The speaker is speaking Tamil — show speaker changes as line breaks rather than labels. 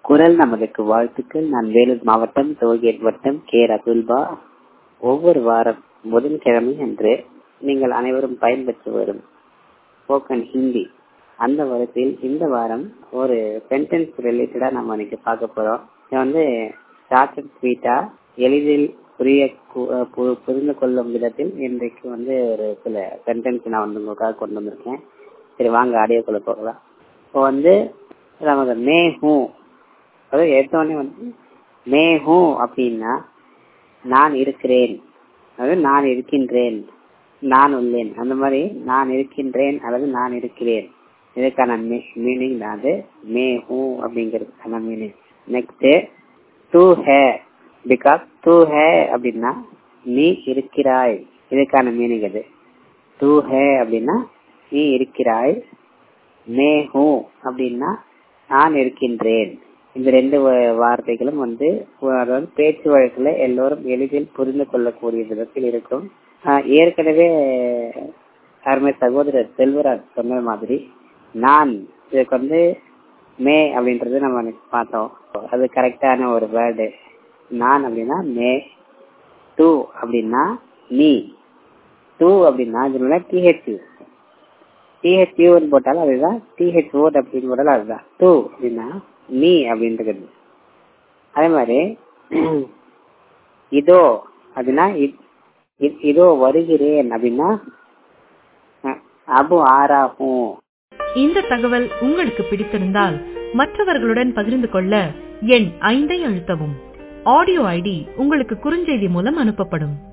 குரல் நமதுக்கு வாழ்த்துக்கள் நான் வேலூர் மாவட்டம் டோல்கேட் வட்டம் கே ரகுல்பா ஒவ்வொரு வாரம் புதன்கிழமை அன்று நீங்கள் அனைவரும் பயன்பெற்று வரும் ஸ்போக்கன் ஹிந்தி அந்த வரிசையில் இந்த வாரம் ஒரு சென்டென்ஸ் ரிலேட்டடா நம்ம இன்னைக்கு பார்க்க போறோம் இது வந்து ஷார்ட் அண்ட் ஸ்வீட்டா எளிதில் புரிய கு- பு- புரிந்து கொள்ளும் விதத்தில் இன்றைக்கு வந்து ஒரு சில சென்டென்ஸ் நான் வந்து உங்களுக்காக கொண்டு வந்திருக்கேன் சரி வாங்க ஆடியோக்குள்ள போகலாம் இப்போ வந்து நமக்கு மே ஹூ அதாவது எடுத்தோடனே வந்து மே ஹூ அப்படின்னா நான் இருக்கிறேன் அதாவது நான் இருக்கின்றேன் நான் உள்ளேன் அந்த மாதிரி நான் இருக்கின்றேன் அல்லது நான் இருக்கிறேன் இதுக்கான மீனிங் தான் அது மே ஹூ அப்படிங்கிறதுக்கான மீனிங் நெக்ஸ்ட் டூ ஹே பிகாஸ் டூ ஹே அப்படின்னா நீ இருக்கிறாய் இதுக்கான மீனிங் அது டூ ஹே அப்படின்னா நீ இருக்கிறாய் மே ஹூ அப்படின்னா நான் இருக்கின்றேன் இந்த ரெண்டு வ- வார்த்தைகளும் வந்து அதாவது பேச்சு வழக்குல எல்லோரும் எளிதில் புரிந்து கொள்ளக்கூடிய விதத்தில் இருக்கும் ஆஹ் ஏற்கனவே அருமை சகோதரர் செல்வராஜ் சொன்ன மாதிரி நான் இதுக்கு வந்து மே அப்படின்றது நம்ம அன்னைக்கு பார்த்தோம் அது கரெக்டான ஒரு வேர்டு நான் அப்படின்னா மே டூ அப்படின்னா நீ டூ அப்படின்னா இதனால டிஹெச் டிஹெச்யூன்னு போட்டாலும் அதுதான் டிஹெச் ஓட் அப்படின்னு போட்டாலும் அதுதான் டூ அப்படின்னா நீ அப்படின்றது அதே மாதிரி இதோ அப்படின்னா இ- இ- இதோ வருகிறேன் அப்படின்னா அஹ், அபு ஆராகும்
இந்த தகவல் உங்களுக்கு பிடித்திருந்தால் மற்றவர்களுடன் பகிர்ந்து கொள்ள எண் ஐந்தை அழுத்தவும் ஆடியோ ஐடி உங்களுக்கு குறுஞ்செய்தி மூலம் அனுப்பப்படும்